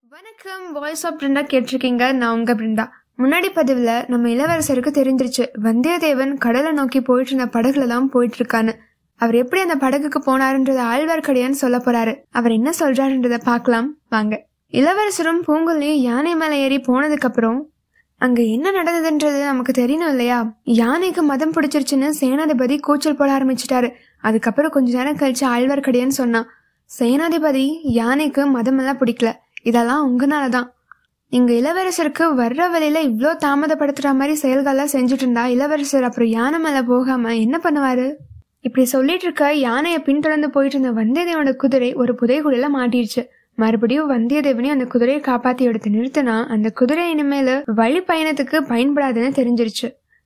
வணக்கம் voice of Brinda கேட்டிருக்கீங்க நான் உங்க பிருந்தா முன்னாடி பதிவுல நம்ம இளவரசருக்கு தெரிஞ்சிருச்சு வந்தியத்தேவன் கடலை நோக்கி போயிட்டு இருந்த படகுல தான் போயிட்டு இருக்கான்னு அவர் எப்படி அந்த படகுக்கு போனாருன்றத ஆழ்வார்க்கடியான்னு சொல்ல போறாரு அவர் என்ன சொல்றாருன்றத பார்க்கலாம் வாங்க இளவரசரும் பூங்குழலியும் யானை மேல ஏறி போனதுக்கு அப்புறம் அங்க என்ன நடந்ததுன்றது நமக்கு தெரியணும் இல்லையா யானைக்கு மதம் பிடிச்சிருச்சுன்னு சேனாதிபதி கூச்சல் போட ஆரம்பிச்சிட்டாரு அதுக்கப்புறம் கொஞ்ச நேரம் கழிச்சு ஆழ்வார்க்கடியான்னு சொன்னான் சேனாதிபதி யானைக்கு மதமெல்லாம் பிடிக்கல இதெல்லாம் உங்களால தான் இங்க இளவரசருக்கு வர்ற வழியில இவ்ளோ தாமதப்படுத்துற மாதிரி செயல்கள்லாம் செஞ்சுட்டு இருந்தா இளவரசர் அப்புறம் யானை மேல போகாம என்ன பண்ணுவாரு இப்படி சொல்லிட்டு இருக்க யானையை பின்தொடர்ந்து போயிட்டு இருந்த வந்தியத்தேவனோட குதிரை ஒரு புதைகுழியில மாட்டிடுச்சு மறுபடியும் வந்தியத்தேவனையும் அந்த குதிரையை காப்பாத்தி எடுத்து நிறுத்தினா அந்த குதிரை இனிமேல வழி பயணத்துக்கு பயன்படாதுன்னு தெரிஞ்சிருச்சு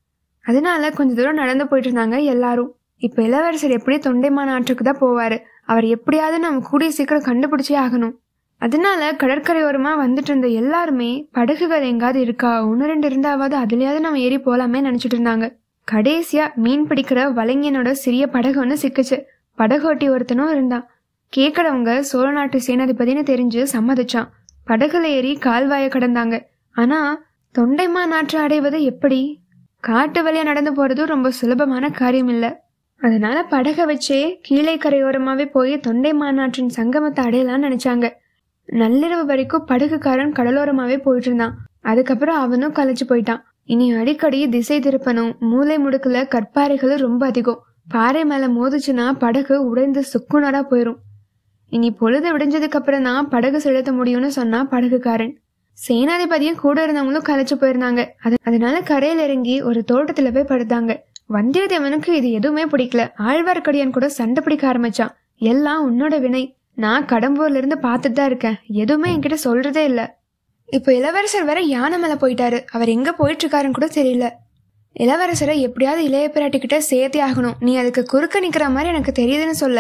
அதனால கொஞ்ச தூரம் நடந்து போயிட்டு இருந்தாங்க எல்லாரும் இப்ப இளவரசர் எப்படி தொண்டைமான ஆற்றுக்கு தான் போவாரு அவர் எப்படியாவது நம்ம கூடிய சீக்கிரம் கண்டுபிடிச்சே ஆகணும் அதனால கடற்கரையோரமா வந்துட்டு இருந்த எல்லாருமே படகுகள் எங்காவது இருக்கா ஒன்று ரெண்டு இருந்தாவது அதுலயாவது நம்ம ஏறி போலாமே நினைச்சிட்டு இருந்தாங்க கடைசியா மீன் பிடிக்கிற வலைஞனோட சிறிய படகு ஒன்று சிக்குச்சு படகோட்டி ஒருத்தனும் இருந்தான் கேட்கறவங்க சோழ நாட்டு சேனாதிபதினு தெரிஞ்சு சம்மதிச்சான் படகுல ஏறி கால்வாயை கடந்தாங்க ஆனா தொண்டைமா நாற்று அடைவது எப்படி காட்டு வழியா நடந்து போறது ரொம்ப சுலபமான காரியம் இல்ல அதனால படகை வச்சே கீழே கரையோரமாவே போய் தொண்டை மாநாட்டின் சங்கமத்தை அடையலாம்னு நினைச்சாங்க நள்ளிரவு வரைக்கும் படகுக்காரன் கடலோரமாவே போயிட்டு இருந்தான் அதுக்கப்புறம் அவனும் கலைச்சு போயிட்டான் இனி அடிக்கடி திசை திருப்பணும் மூளை முடுக்குல கற்பாறைகளும் ரொம்ப அதிகம் பாறை மேல மோதுச்சுன்னா படகு உடைந்து சுக்குனரா போயிரும் இனி பொழுது விடிஞ்சதுக்கு அப்புறம் தான் படகு செலுத்த முடியும்னு சொன்னா படகுக்காரன் சேனாதிபதியும் கூட இருந்தவங்களும் கலைச்சு போயிருந்தாங்க அது அதனால கரையில இறங்கி ஒரு தோட்டத்துல போய் படுத்தாங்க வந்தியத்தேவனுக்கு இது எதுவுமே பிடிக்கல ஆழ்வார்க்கடியான் கூட சண்டை பிடிக்க ஆரம்பிச்சான் எல்லாம் உன்னோட வினை நான் கடம்பூர்ல இருந்து பார்த்துட்டு தான் இருக்கேன் எதுவுமே என்கிட்ட சொல்றதே இல்ல இப்போ இளவரசர் வேற யானை மேல போயிட்டாரு அவர் எங்க போயிட்டு இருக்காருன்னு கூட தெரியல இளவரசரை எப்படியாவது இளைய பிராட்டிக்கிட்ட சேர்த்தே ஆகணும் நீ அதுக்கு குறுக்க நிக்கிற மாதிரி எனக்கு தெரியுதுன்னு சொல்ல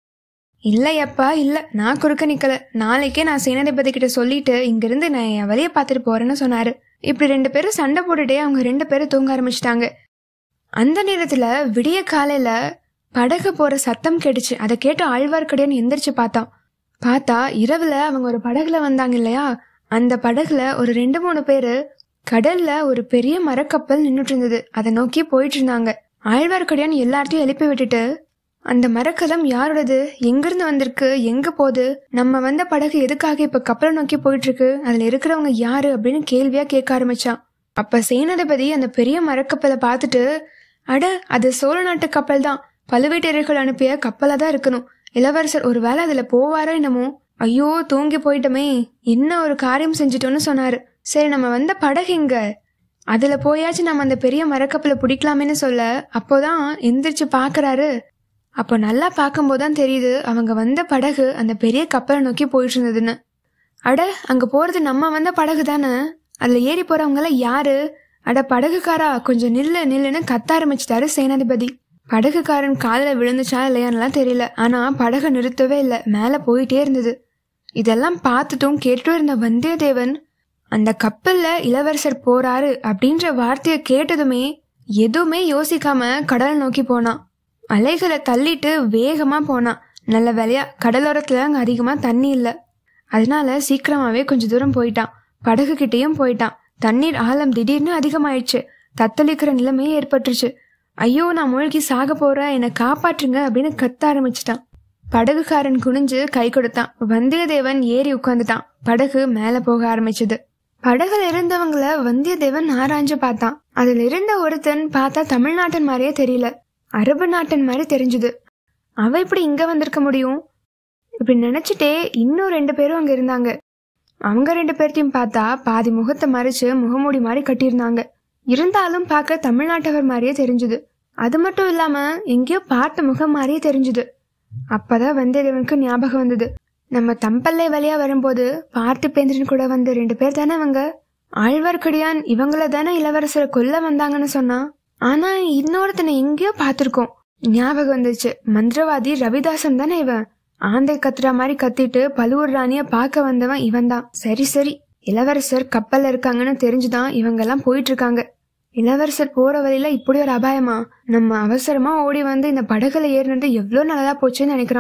இல்லையப்பா இல்ல நான் குறுக்க நிக்கல நாளைக்கே நான் சேனாதிபதி கிட்ட சொல்லிட்டு இங்கிருந்து நான் என் வழியை பார்த்துட்டு போறேன்னு சொன்னாரு இப்படி ரெண்டு பேரும் சண்டை போட்டுட்டே அவங்க ரெண்டு பேரும் தூங்க ஆரம்பிச்சிட்டாங்க அந்த நேரத்துல விடிய காலையில படகு போற சத்தம் கேட்டுச்சு அதை கேட்டு ஆழ்வார்க்கடியான் எந்திரிச்சு பார்த்தான் பார்த்தா இரவுல அவங்க ஒரு படகுல வந்தாங்க இல்லையா அந்த படகுல ஒரு ரெண்டு மூணு பேரு கடல்ல ஒரு பெரிய மரக்கப்பல் நின்னுட்டு இருந்தது அதை நோக்கி போயிட்டு இருந்தாங்க ஆழ்வார்க்கடியான் எல்லார்ட்டையும் எழுப்பி விட்டுட்டு அந்த மரக்கலம் யாரோடது எங்கிருந்து வந்திருக்கு எங்க போகுது நம்ம வந்த படகு எதுக்காக இப்ப கப்பலை நோக்கி போயிட்டு இருக்கு அதுல இருக்கிறவங்க யாரு அப்படின்னு கேள்வியா கேட்க ஆரம்பிச்சான் அப்ப சேனாதிபதி அந்த பெரிய மரக்கப்பலை பார்த்துட்டு அட அது சோழ நாட்டு கப்பல் தான் பழுவேட்டரையர்கள் அனுப்பிய கப்பலா தான் இருக்கணும் இளவரசர் ஒருவேளை அதுல போவாரோ என்னமோ ஐயோ தூங்கி போயிட்டோமே என்ன ஒரு காரியம் செஞ்சிட்டோம்னு சொன்னாரு சரி நம்ம வந்த படகு எங்க அதுல போயாச்சும் நம்ம அந்த பெரிய மரக்கப்பலை பிடிக்கலாமேன்னு சொல்ல அப்போதான் எந்திரிச்சு பாக்குறாரு அப்போ நல்லா பார்க்கும்போது தான் தெரியுது அவங்க வந்த படகு அந்த பெரிய கப்பலை நோக்கி போயிட்டு இருந்ததுன்னு அட அங்க போறது நம்ம வந்த படகு தானே அதுல ஏறி போறவங்க எல்லாம் யாரு அட படகுக்காரா கொஞ்சம் நில்லு நில்லுன்னு கத்த ஆரம்பிச்சிட்டாரு சேனாதிபதி படகுக்காரன் காலில் விழுந்துச்சா இல்லையான்லாம் தெரியல ஆனா படகு நிறுத்தவே இல்லை மேல போயிட்டே இருந்தது இதெல்லாம் பார்த்துட்டும் கேட்டுட்டும் இருந்த வந்தியத்தேவன் அந்த கப்பல்ல இளவரசர் போறாரு அப்படின்ற வார்த்தையை கேட்டதுமே எதுவுமே யோசிக்காம கடல் நோக்கி போனான் அலைகளை தள்ளிட்டு வேகமா போனான் நல்ல வேலையா கடலோரத்துல அங்க அதிகமா தண்ணி இல்ல அதனால சீக்கிரமாவே கொஞ்ச தூரம் போயிட்டான் படகு கிட்டேயும் போயிட்டான் தண்ணீர் ஆழம் திடீர்னு அதிகமாயிடுச்சு தத்தளிக்கிற நிலைமையே ஏற்பட்டுருச்சு ஐயோ நான் மூழ்கி சாக போறேன் என்னை காப்பாற்றுங்க அப்படின்னு கத்த ஆரம்பிச்சிட்டான் படகுக்காரன் குனிஞ்சு கை கொடுத்தான் வந்தியத்தேவன் ஏறி உட்காந்துட்டான் படகு மேல போக ஆரம்பிச்சது படகுல இருந்தவங்கள வந்தியத்தேவன் ஆராய்ஞ்சு பார்த்தான் அதுல இருந்த ஒருத்தன் பார்த்தா தமிழ்நாட்டன் மாதிரியே தெரியல அரபு நாட்டன் மாதிரி தெரிஞ்சுது அவ இப்படி இங்க வந்திருக்க முடியும் இப்படி நினைச்சிட்டே இன்னும் ரெண்டு பேரும் அங்க இருந்தாங்க அவங்க ரெண்டு பேர்த்தையும் பார்த்தா பாதி முகத்தை மறைச்சு முகமூடி மாதிரி கட்டியிருந்தாங்க இருந்தாலும் பார்க்க தமிழ்நாட்டவர் மாதிரியே தெரிஞ்சுது அது மட்டும் இல்லாம எங்கேயோ பார்த்த முகம் மாதிரியே தெரிஞ்சுது அப்பதான் வந்தியத்தேவனுக்கு ஞாபகம் வந்தது நம்ம தம்பல்லை வழியா வரும்போது பார்த்திபேந்திரன் கூட வந்த ரெண்டு பேர் தானே அவங்க ஆழ்வார்க்கடியான் இவங்கள தானே இளவரசரை கொல்ல வந்தாங்கன்னு சொன்னா ஆனா இன்னொருத்தனை எங்கேயோ பார்த்திருக்கோம் ஞாபகம் வந்துச்சு மந்திரவாதி ரவிதாசன் தானே இவன் ஆந்தை கத்துற மாதிரி கத்திட்டு பழுவூர் ராணிய பார்க்க வந்தவன் இவன் தான் சரி சரி இளவரசர் கப்பல்ல இருக்காங்கன்னு தெரிஞ்சுதான் இவங்க எல்லாம் போயிட்டு இருக்காங்க இளவரசர் போற வழியில இப்படி ஒரு அபாயமா நம்ம அவசரமா ஓடி வந்து இந்த படகுல ஏறினது எவ்வளவு நல்லதா போச்சுன்னு நினைக்கிறான்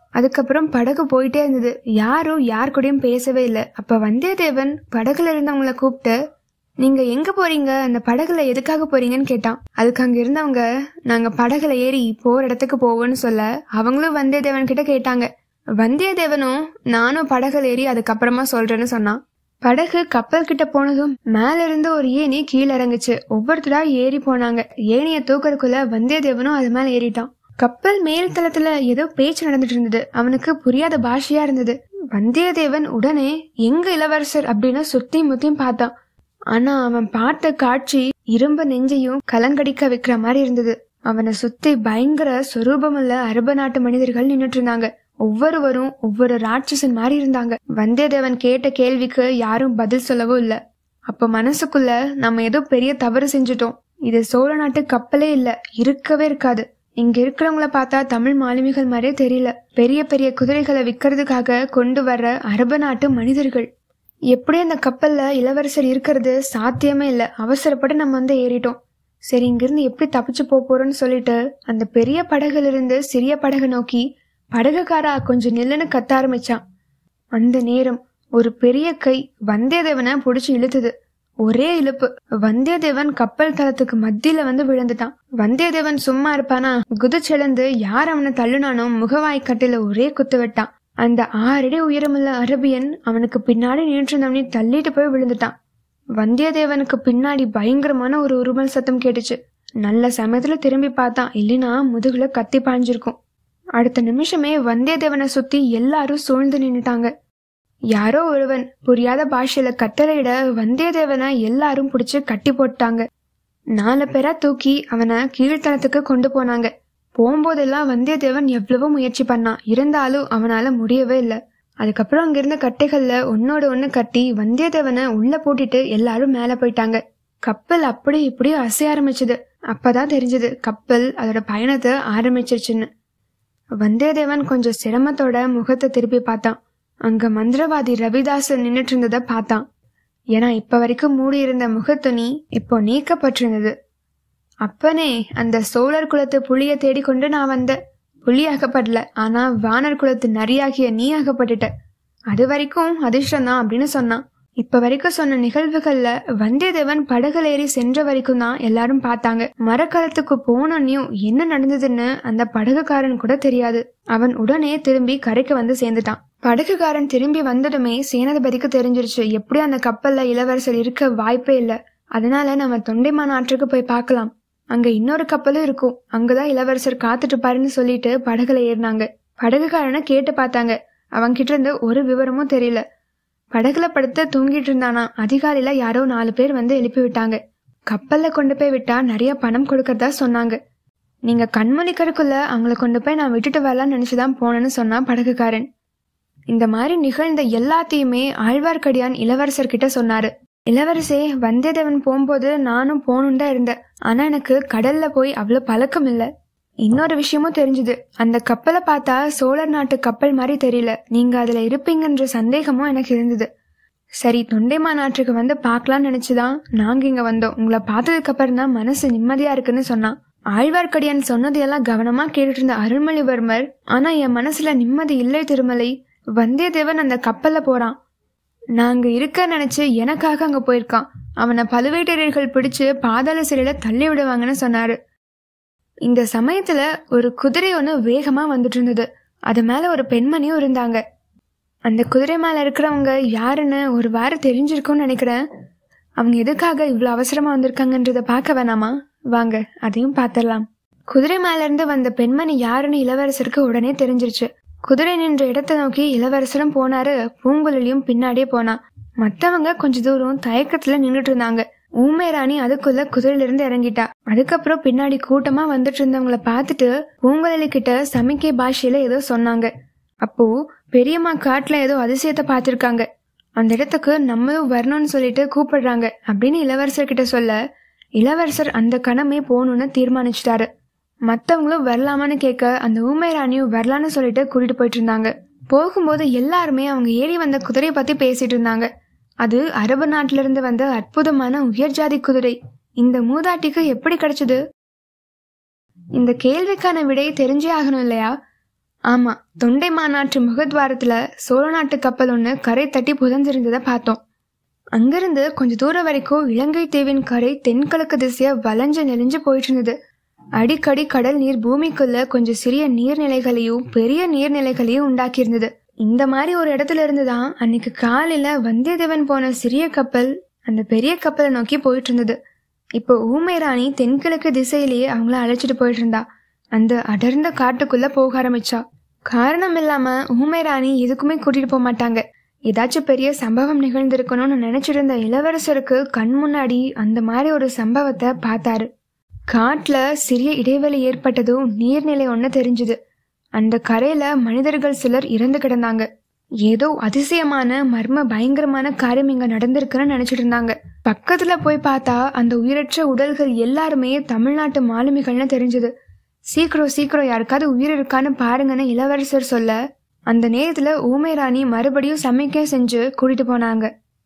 அதுக்கப்புறம் படகு போயிட்டே இருந்தது யாரும் யார் கூடயும் பேசவே இல்லை அப்ப வந்தியத்தேவன் படகுல இருந்தவங்கள கூப்பிட்டு நீங்க எங்க போறீங்க அந்த படகுல எதுக்காக போறீங்கன்னு கேட்டான் அதுக்கு அங்க இருந்தவங்க நாங்க படகுல ஏறி போற இடத்துக்கு போவோம்னு சொல்ல அவங்களும் வந்தியத்தேவன் கிட்ட கேட்டாங்க வந்தியத்தேவனும் நானும் படகுல ஏறி அதுக்கப்புறமா சொல்றேன்னு சொன்னான் படகு கப்பல் கிட்ட போனதும் மேல இருந்து ஒரு ஏணி கீழே இறங்குச்சு ஒவ்வொருத்தரா ஏறி போனாங்க ஏணிய தூக்கறதுக்குள்ள வந்தியத்தேவனும் அது மேல ஏறிட்டான் கப்பல் மேல் தளத்துல ஏதோ பேச்சு நடந்துட்டு இருந்தது அவனுக்கு புரியாத பாஷையா இருந்தது வந்தியத்தேவன் உடனே எங்க இளவரசர் அப்படின்னு சுத்தி முத்தியும் பார்த்தான் ஆனா அவன் பார்த்த காட்சி இரும்ப நெஞ்சையும் கலங்கடிக்க வைக்கிற மாதிரி இருந்தது அவனை சுத்தி பயங்கர சொரூபமுள்ள அரப நாட்டு மனிதர்கள் நின்னுட்டு இருந்தாங்க ஒவ்வொருவரும் ஒவ்வொரு ராட்சசன் மாதிரி இருந்தாங்க வந்தியத்தேவன் கேட்ட கேள்விக்கு யாரும் பதில் சொல்லவும் இல்ல அப்ப மனசுக்குள்ள நம்ம ஏதோ பெரிய தவறு செஞ்சுட்டோம் இது சோழ நாட்டு கப்பலே இல்ல இருக்கவே இருக்காது இங்க இருக்கிறவங்கள பார்த்தா தமிழ் மாலுமிகள் மாதிரியே தெரியல பெரிய பெரிய குதிரைகளை விற்கிறதுக்காக கொண்டு வர்ற அரப நாட்டு மனிதர்கள் எப்படி அந்த கப்பல்ல இளவரசர் இருக்கிறது சாத்தியமே இல்ல அவசரப்பட்டு நம்ம வந்து ஏறிட்டோம் சரி இங்கிருந்து எப்படி தப்பிச்சு போப் போறோம்னு சொல்லிட்டு அந்த பெரிய படகுல இருந்து சிறிய படகை நோக்கி படகுக்காரா கொஞ்சம் நில்லுன்னு கத்த ஆரம்பிச்சான் அந்த நேரம் ஒரு பெரிய கை வந்தியத்தேவனை புடிச்சு இழுத்துது ஒரே இழுப்பு வந்தியத்தேவன் கப்பல் தளத்துக்கு மத்தியில வந்து விழுந்துட்டான் வந்தியத்தேவன் சும்மா இருப்பானா குதிச்செழுந்து யார் அவனை தள்ளுனானோ முகவாய் கட்டில ஒரே குத்து விட்டான் அந்த ஆறடி உயரமுள்ள அரபியன் அவனுக்கு பின்னாடி நின்றுந்தவனே தள்ளிட்டு போய் விழுந்துட்டான் வந்தியத்தேவனுக்கு பின்னாடி பயங்கரமான ஒரு உருமல் சத்தம் கேட்டுச்சு நல்ல சமயத்துல திரும்பி பார்த்தான் இல்லைன்னா முதுகுல கத்தி பாய்ஞ்சிருக்கும் அடுத்த நிமிஷமே வந்தியத்தேவனை சுத்தி எல்லாரும் சூழ்ந்து நின்னுட்டாங்க யாரோ ஒருவன் புரியாத பாஷையில கட்டளையிட வந்தியத்தேவனை எல்லாரும் பிடிச்சு கட்டி போட்டாங்க நாலு பேரா தூக்கி அவனை கீழ்த்தளத்துக்கு கொண்டு போனாங்க போகும்போதெல்லாம் வந்தியத்தேவன் எவ்வளவோ முயற்சி பண்ணான் இருந்தாலும் அவனால முடியவே இல்லை அதுக்கப்புறம் அங்கிருந்த கட்டைகள்ல ஒன்னோட ஒண்ணு கட்டி வந்தியத்தேவனை உள்ள போட்டுட்டு எல்லாரும் மேல போயிட்டாங்க கப்பல் அப்படி இப்படி அசைய ஆரம்பிச்சது அப்பதான் தெரிஞ்சது கப்பல் அதோட பயணத்தை ஆரம்பிச்சிருச்சுன்னு வந்தியத்தேவன் கொஞ்சம் சிரமத்தோட முகத்தை திருப்பி பார்த்தான் அங்க மந்திரவாதி ரவிதாசன் நின்னுட்டு இருந்ததை பார்த்தான் ஏன்னா இப்ப வரைக்கும் மூடி இருந்த முகத்துணி இப்போ நீக்கப்பட்டிருந்தது அப்பனே அந்த சோழர் குலத்து புலிய தேடிக்கொண்டு நான் வந்தேன் புலி அகப்படல ஆனா வானர் குலத்து நரியாகிய நீ அகப்பட்டுட்ட அது வரைக்கும் அதிர்ஷ்டம் தான் அப்படின்னு சொன்னான் இப்ப வரைக்கும் சொன்ன நிகழ்வுகள்ல வந்தியத்தேவன் படகுல ஏறி சென்ற வரைக்கும் தான் எல்லாரும் பார்த்தாங்க மரக்கலத்துக்கு போனோன்னையும் என்ன நடந்ததுன்னு அந்த படகுக்காரன் கூட தெரியாது அவன் உடனே திரும்பி கரைக்கு வந்து சேர்ந்துட்டான் படகுக்காரன் திரும்பி வந்ததுமே சேனாதிபதிக்கு தெரிஞ்சிருச்சு எப்படி அந்த கப்பல்ல இளவரசர் இருக்க வாய்ப்பே இல்ல அதனால நம்ம தொண்டைமான் ஆற்றுக்கு போய் பார்க்கலாம் அங்க இன்னொரு கப்பலும் இருக்கும் அங்கதான் இளவரசர் காத்துட்டு பாருன்னு சொல்லிட்டு படகுல ஏறினாங்க படகுக்காரனை கேட்டு பார்த்தாங்க அவன்கிட்ட இருந்து ஒரு விவரமும் தெரியல படகுல படுத்து தூங்கிட்டு இருந்தானா அதிகாலையில யாரோ நாலு பேர் வந்து எழுப்பி விட்டாங்க கப்பல்ல கொண்டு போய் விட்டா நிறைய பணம் கொடுக்கறதா சொன்னாங்க நீங்க கண்மொழிக்கருக்குள்ள அவங்கள கொண்டு போய் நான் விட்டுட்டு வரலாம்னு நினைச்சுதான் போனேன்னு சொன்னா படகுக்காரன் இந்த மாதிரி நிகழ்ந்த எல்லாத்தையுமே ஆழ்வார்க்கடியான் இளவரசர் கிட்ட சொன்னாரு இளவரசே வந்தியத்தேவன் போகும்போது நானும் போகணும் தான் இருந்தேன் ஆனா எனக்கு கடல்ல போய் அவ்வளவு பழக்கம் இல்ல இன்னொரு விஷயமும் தெரிஞ்சுது அந்த கப்பலை பார்த்தா சோழர் நாட்டு கப்பல் மாதிரி தெரியல நீங்க அதுல இருப்பீங்கன்ற சந்தேகமும் எனக்கு இருந்தது சரி தொண்டைமா நாட்டுக்கு வந்து பார்க்கலாம்னு நினைச்சுதான் நாங்க இங்க வந்தோம் உங்களை பார்த்ததுக்கு அப்புறம் தான் மனசு நிம்மதியா இருக்குன்னு சொன்னான் ஆழ்வார்க்கடியான் சொன்னதையெல்லாம் கவனமா கேட்டுட்டு இருந்த அருள்மொழிவர்மர் ஆனா என் மனசுல நிம்மதி இல்லை திருமலை வந்தியத்தேவன் அந்த கப்பல்ல போறான் நாங்க இருக்க நினைச்சு எனக்காக அங்க போயிருக்கான் அவனை பழுவேட்டரையர்கள் பிடிச்சு பாதாள சிறையில தள்ளி விடுவாங்கன்னு சொன்னாரு இந்த சமயத்துல ஒரு குதிரை ஒண்ணு வேகமா வந்துட்டு இருந்தது அது மேல ஒரு பெண்மணியும் இருந்தாங்க அந்த குதிரை மேல இருக்கிறவங்க யாருன்னு ஒரு வாரம் தெரிஞ்சிருக்கும்னு நினைக்கிறேன் அவங்க எதுக்காக இவ்வளவு அவசரமா வந்திருக்காங்கன்றத பார்க்க வேணாமா வாங்க அதையும் பார்த்துடலாம் குதிரை மேல இருந்து வந்த பெண்மணி யாருன்னு இளவரசருக்கு உடனே தெரிஞ்சிருச்சு குதிரை நின்ற இடத்தை நோக்கி இளவரசரும் போனாரு பூங்குழலியும் பின்னாடியே போனா மத்தவங்க கொஞ்ச தூரம் தயக்கத்துல நின்னுட்டு இருந்தாங்க ஊமை ராணி அதுக்குள்ள குதிரையில இருந்து இறங்கிட்டா அதுக்கப்புறம் பின்னாடி கூட்டமா வந்துட்டு இருந்தவங்கள பார்த்துட்டு பூங்குழலி கிட்ட சமிக்கை பாஷையில ஏதோ சொன்னாங்க அப்போ பெரியம்மா காட்டுல ஏதோ அதிசயத்தை பார்த்திருக்காங்க அந்த இடத்துக்கு நம்மளும் வரணும்னு சொல்லிட்டு கூப்பிடுறாங்க அப்படின்னு இளவரசர் கிட்ட சொல்ல இளவரசர் அந்த கணமே போகணும்னு தீர்மானிச்சிட்டாரு மத்தவங்களும் வரலாமான்னு கேட்க அந்த ஊமை ராணியும் வரலான்னு சொல்லிட்டு கூட்டிட்டு போயிட்டு இருந்தாங்க போகும்போது எல்லாருமே அவங்க ஏறி வந்த குதிரையை பத்தி பேசிட்டு இருந்தாங்க அது அரபு நாட்டில இருந்து வந்த அற்புதமான உயர்ஜாதி குதிரை இந்த மூதாட்டிக்கு எப்படி கிடைச்சது இந்த கேள்விக்கான விடை தெரிஞ்சே ஆகணும் இல்லையா ஆமா தொண்டை மாநாட்டு முகத்வாரத்துல சோழ நாட்டு கப்பல் ஒண்ணு கரை தட்டி புதஞ்சிருந்ததை பார்த்தோம் அங்கிருந்து கொஞ்ச தூரம் வரைக்கும் இலங்கை தீவின் கரை தென்கிழக்கு திசையா வளைஞ்சு நெளிஞ்சு போயிட்டு இருந்தது அடிக்கடி கடல் நீர் பூமிக்குள்ள கொஞ்சம் சிறிய நீர்நிலைகளையும் பெரிய நீர்நிலைகளையும் உண்டாக்கி இருந்தது இந்த மாதிரி ஒரு இடத்துல இருந்து தான் அன்னைக்கு காலையில வந்தியத்தேவன் போன சிறிய கப்பல் அந்த பெரிய கப்பலை நோக்கி போயிட்டு இருந்தது இப்போ ஊமை ராணி தென்கிழக்கு திசையிலேயே அவங்கள அழைச்சிட்டு போயிட்டு இருந்தா அந்த அடர்ந்த காட்டுக்குள்ள போக ஆரம்பிச்சா காரணம் இல்லாம ஊமை ராணி எதுக்குமே கூட்டிட்டு போக மாட்டாங்க ஏதாச்சும் பெரிய சம்பவம் நிகழ்ந்திருக்கணும்னு நினைச்சிட்டு இருந்த இளவரசருக்கு கண் முன்னாடி அந்த மாதிரி ஒரு சம்பவத்தை பார்த்தாரு காட்டுல சிறிய இடைவெளி ஏற்பட்டதும் நீர்நிலை ஒன்று தெரிஞ்சுது அந்த கரையில மனிதர்கள் சிலர் இறந்து கிடந்தாங்க ஏதோ அதிசயமான மர்ம பயங்கரமான காரியம் இங்க நடந்திருக்குன்னு நினைச்சிட்டு இருந்தாங்க பக்கத்துல போய் பார்த்தா அந்த உயிரற்ற உடல்கள் எல்லாருமே தமிழ்நாட்டு மாலுமிகள்னு தெரிஞ்சது சீக்கிரம் சீக்கிரம் யாருக்காவது உயிர் இருக்கான்னு பாருங்கன்னு இளவரசர் சொல்ல அந்த நேரத்துல ஊமை ராணி மறுபடியும் சமைக்க செஞ்சு கூட்டிட்டு போனாங்க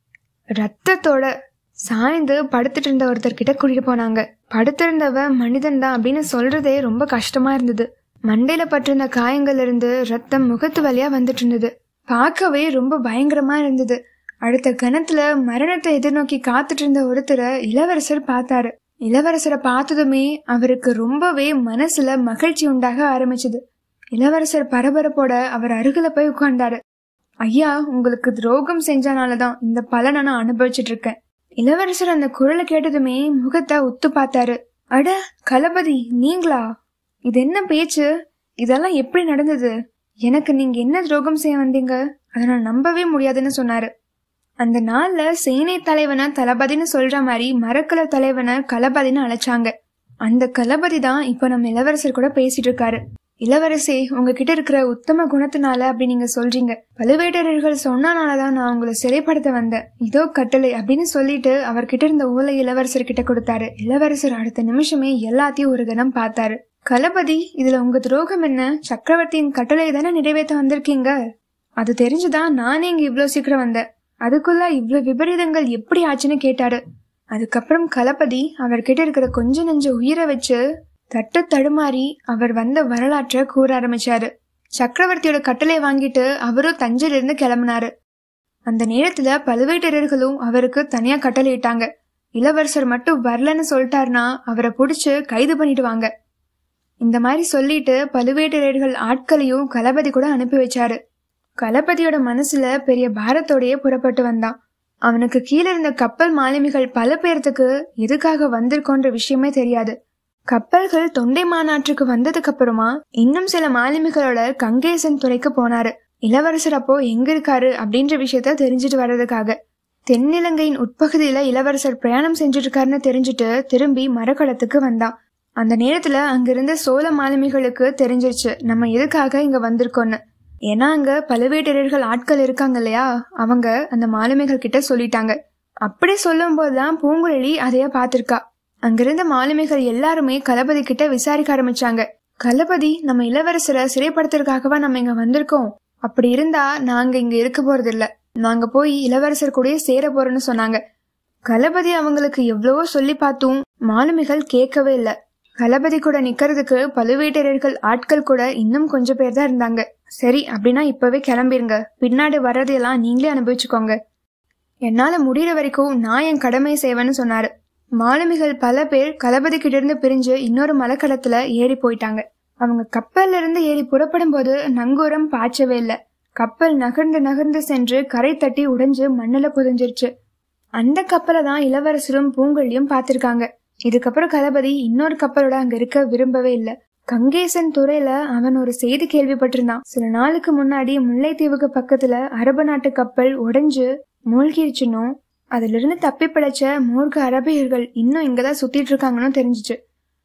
ரத்தத்தோட சாய்ந்து படுத்துட்டு இருந்த ஒருத்தர் கிட்ட கூட்டிட்டு போனாங்க படுத்திருந்தவன் மனிதன் தான் அப்படின்னு சொல்றதே ரொம்ப கஷ்டமா இருந்தது மண்டையில பட்டிருந்த காயங்கள்ல இருந்து ரத்தம் முகத்து வழியா வந்துட்டு இருந்தது பார்க்கவே ரொம்ப பயங்கரமா இருந்தது அடுத்த கணத்துல மரணத்தை எதிர்நோக்கி காத்துட்டு இருந்த ஒருத்தரை இளவரசர் பார்த்தாரு இளவரசரை பார்த்ததுமே அவருக்கு ரொம்பவே மனசுல மகிழ்ச்சி உண்டாக ஆரம்பிச்சது இளவரசர் பரபரப்போட அவர் அருகில போய் உட்கார்ந்தாரு ஐயா உங்களுக்கு துரோகம் செஞ்சனாலதான் இந்த பலனை நான் அனுபவிச்சுட்டு இருக்கேன் இளவரசர் அந்த குரலை கேட்டதுமே முகத்தை உத்து பார்த்தாரு அட களபதி நீங்களா இது என்ன பேச்சு இதெல்லாம் எப்படி நடந்தது எனக்கு நீங்க என்ன துரோகம் செய்ய வந்தீங்க அதை நான் நம்பவே முடியாதுன்னு சொன்னாரு அந்த நாள்ல சேனை தலைவனை தளபதின்னு சொல்ற மாதிரி மரக்கல தலைவனை களபதின்னு அழைச்சாங்க அந்த களபதி தான் இப்ப நம்ம இளவரசர் கூட பேசிட்டு இருக்காரு இளவரசே உங்ககிட்ட இருக்கிற உத்தம குணத்தினால அப்படி நீங்க சொல்றீங்க பழுவேட்டரர்கள் சொன்னனாலதான் நான் உங்களை சிறைப்படுத்த வந்தேன் இதோ கட்டளை அப்படின்னு சொல்லிட்டு அவர்கிட்ட இருந்த ஓலை இளவரசர் கிட்ட கொடுத்தாரு இளவரசர் அடுத்த நிமிஷமே எல்லாத்தையும் ஒரு கணம் பார்த்தாரு களபதி இதுல உங்க துரோகம் என்ன சக்கரவர்த்தியின் கட்டளை தானே நிறைவேற்ற வந்திருக்கீங்க அது தெரிஞ்சுதான் நானே இங்க இவ்வளவு சீக்கிரம் வந்தேன் அதுக்குள்ள இவ்வளவு விபரீதங்கள் எப்படி ஆச்சுன்னு கேட்டாரு அதுக்கப்புறம் களபதி அவர்கிட்ட இருக்கிற கொஞ்ச நெஞ்ச உயிரை வச்சு தட்டு தடுமாறி அவர் வந்த வரலாற்றை கூற ஆரம்பிச்சாரு சக்கரவர்த்தியோட கட்டளை வாங்கிட்டு அவரும் தஞ்சையில இருந்து கிளம்பினாரு அந்த நேரத்துல பழுவேட்டரர்களும் அவருக்கு தனியா கட்டளையிட்டாங்க இளவரசர் மட்டும் வரலன்னு சொல்லிட்டாருன்னா அவரை புடிச்சு கைது பண்ணிட்டு வாங்க இந்த மாதிரி சொல்லிட்டு பழுவேட்டரர்கள் ஆட்களையும் களபதி கூட அனுப்பி வச்சாரு களபதியோட மனசுல பெரிய பாரத்தோடயே புறப்பட்டு வந்தான் அவனுக்கு கீழே இருந்த கப்பல் மாலுமிகள் பல பேர்த்துக்கு எதுக்காக வந்திருக்கோன்ற விஷயமே தெரியாது கப்பல்கள் தொண்டை மாநாட்டுக்கு வந்ததுக்கு அப்புறமா இன்னும் சில மாலுமிகளோட கங்கேசன் துறைக்கு போனாரு இளவரசர் அப்போ எங்க இருக்காரு அப்படின்ற விஷயத்த தெரிஞ்சுட்டு வர்றதுக்காக தென்னிலங்கையின் உட்பகுதியில இளவரசர் பிரயாணம் செஞ்சுட்டு இருக்காருன்னு தெரிஞ்சுட்டு திரும்பி மரக்களத்துக்கு வந்தான் அந்த நேரத்துல அங்கிருந்த சோழ மாலுமிகளுக்கு தெரிஞ்சிருச்சு நம்ம எதுக்காக இங்க வந்திருக்கோன்னு ஏன்னா அங்க பழுவேட்டரர்கள் ஆட்கள் இருக்காங்க இல்லையா அவங்க அந்த மாலுமிகள் கிட்ட சொல்லிட்டாங்க அப்படி சொல்லும் போதுதான் பூங்குழலி அதைய பார்த்திருக்கா அங்கிருந்த மாலுமிகள் எல்லாருமே களபதி கிட்ட விசாரிக்க ஆரம்பிச்சாங்க களபதி நம்ம இளவரசரை சிறைப்படுத்துறதுக்காகவா நம்ம இங்க வந்திருக்கோம் அப்படி இருந்தா நாங்க இங்க இருக்க போறது இல்ல நாங்க போய் இளவரசர் கூடயே சேர போறோம்னு சொன்னாங்க களபதி அவங்களுக்கு எவ்வளவோ சொல்லி பார்த்தும் மாலுமிகள் கேட்கவே இல்ல களபதி கூட நிக்கிறதுக்கு பழுவேட்டரர்கள் ஆட்கள் கூட இன்னும் கொஞ்சம் பேர் தான் இருந்தாங்க சரி அப்படின்னா இப்பவே கிளம்பிருங்க பின்னாடி வர்றதையெல்லாம் நீங்களே அனுபவிச்சுக்கோங்க என்னால முடிகிற வரைக்கும் நான் என் கடமை செய்வேன்னு சொன்னாரு மாலுமிகள் பல பேர் களபதி கிட்ட இருந்து பிரிஞ்சு இன்னொரு மலைக்கடத்துல ஏறி போயிட்டாங்க அவங்க கப்பல்ல இருந்து ஏறி புறப்படும் போது நங்கூரம் பாய்ச்சவே இல்லை கப்பல் நகர்ந்து நகர்ந்து சென்று கரை தட்டி உடைஞ்சு மண்ணுல புதைஞ்சிருச்சு அந்த கப்பலை தான் இளவரசரும் பூங்கொழியும் பார்த்திருக்காங்க இதுக்கப்புறம் களபதி இன்னொரு கப்பலோட அங்க இருக்க விரும்பவே இல்லை கங்கேசன் துறையில அவன் ஒரு செய்தி கேள்விப்பட்டிருந்தான் சில நாளுக்கு முன்னாடி முல்லைத்தீவுக்கு பக்கத்துல அரபு நாட்டு கப்பல் உடைஞ்சு மூழ்கிருச்சுன்னும் அதுல இருந்து தப்பி பிழைச்ச மூர்க்க அரபியர்கள் இன்னும் இங்கதான் சுத்திட்டு இருக்காங்கன்னு தெரிஞ்சுச்சு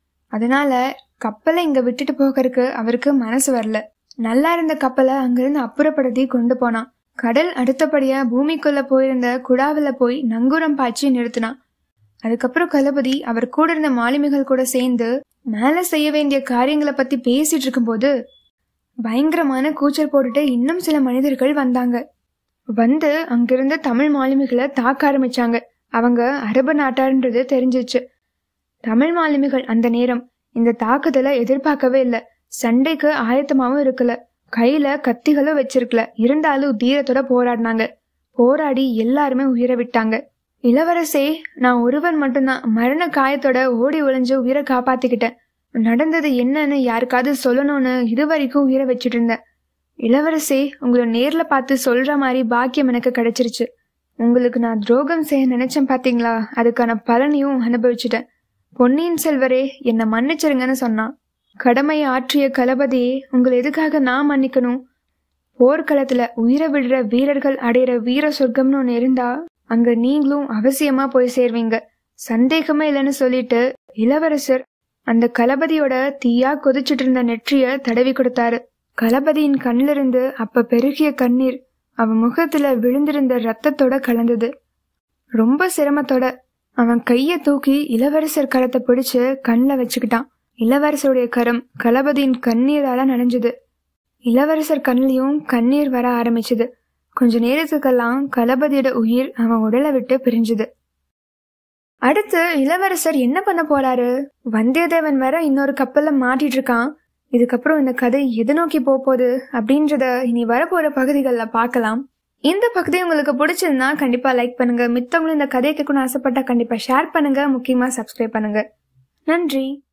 அதனால கப்பலை இங்க விட்டுட்டு போகிறதுக்கு அவருக்கு மனசு வரல நல்லா இருந்த கப்பலை அங்கிருந்து அப்புறப்படுத்தி கொண்டு போனான் கடல் அடுத்தபடியா பூமிக்குள்ள போயிருந்த குடாவில போய் நங்கூரம் பாய்ச்சி நிறுத்தினான் அதுக்கப்புறம் களபதி அவர் கூட இருந்த மாலுமிகள் கூட சேர்ந்து மேல செய்ய வேண்டிய காரியங்களை பத்தி பேசிட்டு இருக்கும்போது பயங்கரமான கூச்சல் போட்டுட்டு இன்னும் சில மனிதர்கள் வந்தாங்க வந்து அங்கிருந்த தமிழ் மாலுமிகளை தாக்க ஆரம்பிச்சாங்க அவங்க அரபு நாட்டார்ன்றது தெரிஞ்சிச்சு தமிழ் மாலுமிகள் அந்த நேரம் இந்த தாக்குதலை எதிர்பார்க்கவே இல்லை சண்டைக்கு ஆயத்தமாவும் இருக்கல கையில கத்திகளும் வச்சிருக்கல இருந்தாலும் தீரத்தோட போராடினாங்க போராடி எல்லாருமே உயிரை விட்டாங்க இளவரசே நான் ஒருவன் மட்டும்தான் மரண காயத்தோட ஓடி ஒளிஞ்சு உயிரை காப்பாத்திக்கிட்டேன் நடந்தது என்னன்னு யாருக்காவது சொல்லணும்னு இது வரைக்கும் உயிரை வச்சுட்டு இருந்தேன் இளவரசே உங்களை நேர்ல பார்த்து சொல்ற மாதிரி பாக்கியம் எனக்கு கிடைச்சிருச்சு உங்களுக்கு நான் துரோகம் செய்ய நினைச்சேன் பாத்தீங்களா அதுக்கான பலனையும் அனுபவிச்சுட்டேன் பொன்னியின் செல்வரே என்னை மன்னிச்சிருங்கன்னு சொன்னான் கடமையை ஆற்றிய களபதியே உங்களை எதுக்காக நான் மன்னிக்கணும் போர்க்களத்துல உயிரை விடுற வீரர்கள் அடையிற வீர சொர்க்கம்னு ஒன்று இருந்தா அங்க நீங்களும் அவசியமா போய் சேர்வீங்க சந்தேகமே இல்லைன்னு சொல்லிட்டு இளவரசர் அந்த களபதியோட தீயா கொதிச்சிட்டு இருந்த நெற்றிய தடவி கொடுத்தாரு களபதியின் கண்ணிலிருந்து அப்ப பெருகிய கண்ணீர் அவன் முகத்துல விழுந்திருந்த ரத்தத்தோட கலந்தது ரொம்ப சிரமத்தோட அவன் கைய தூக்கி இளவரசர் கரத்தை பிடிச்சு கண்ணில் வச்சுக்கிட்டான் இளவரசருடைய கரம் களபதியின் கண்ணீரால நனைஞ்சது இளவரசர் கண்ணிலையும் கண்ணீர் வர ஆரம்பிச்சது கொஞ்ச நேரத்துக்கெல்லாம் களபதியோட உயிர் அவன் உடலை விட்டு பிரிஞ்சுது அடுத்து இளவரசர் என்ன பண்ண போறாரு வந்தியத்தேவன் வேற இன்னொரு கப்பல்ல மாட்டிட்டு இருக்கான் இதுக்கப்புறம் இந்த கதை எது நோக்கி போக போகுது அப்படின்றத இனி வரப்போற பகுதிகளில் பார்க்கலாம் இந்த பகுதி உங்களுக்கு பிடிச்சிருந்தா கண்டிப்பா லைக் பண்ணுங்க மித்தவங்களும் இந்த கதையை கேட்கணும்னு ஆசைப்பட்டா கண்டிப்பா ஷேர் பண்ணுங்க முக்கியமா சப்ஸ்கிரைப் பண்ணுங்க நன்றி